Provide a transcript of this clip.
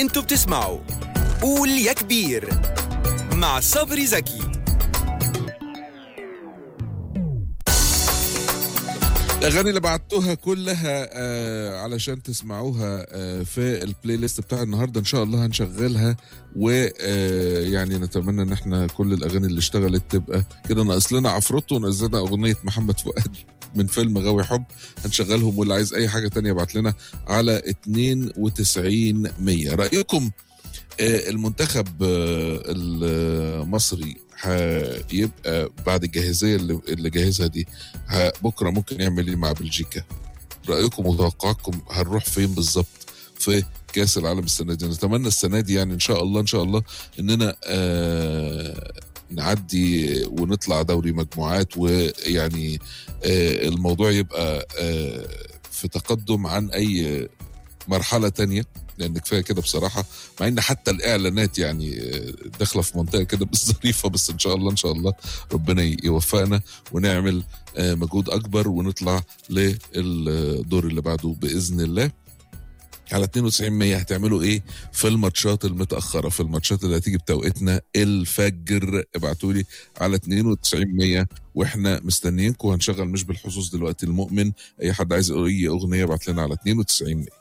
انتوا بتسمعوا قول يا كبير مع صبري زكي الاغاني اللي بعتوها كلها آه علشان تسمعوها آه في البلاي ليست بتاع النهارده ان شاء الله هنشغلها ويعني نتمنى ان احنا كل الاغاني اللي اشتغلت تبقى كده ناقص لنا عفروتو ونزلنا اغنيه محمد فؤاد من فيلم غاوي حب هنشغلهم واللي عايز اي حاجه تانية ابعت لنا على 92 100 رايكم آه المنتخب آه المصري هيبقى بعد الجاهزيه اللي, اللي جاهزها دي ه- بكره ممكن يعمل ايه مع بلجيكا رايكم وتوقعاتكم هنروح فين بالظبط في كاس العالم السنه دي نتمنى السنه دي يعني ان شاء الله ان شاء الله اننا آه نعدي ونطلع دوري مجموعات ويعني آه الموضوع يبقى آه في تقدم عن اي مرحله تانية لان كفايه كده بصراحه مع ان حتى الاعلانات يعني آه، داخله في منطقه كده بس ظريفه بس ان شاء الله ان شاء الله ربنا يوفقنا ونعمل آه، مجهود اكبر ونطلع للدور اللي بعده باذن الله على 92 100 هتعملوا ايه في الماتشات المتاخره في الماتشات اللي هتيجي بتوقيتنا الفجر ابعتوا لي على 92 100 واحنا مستنيينكم هنشغل مش بالحظوظ دلوقتي المؤمن اي حد عايز اي اغنيه ابعت لنا على 92 100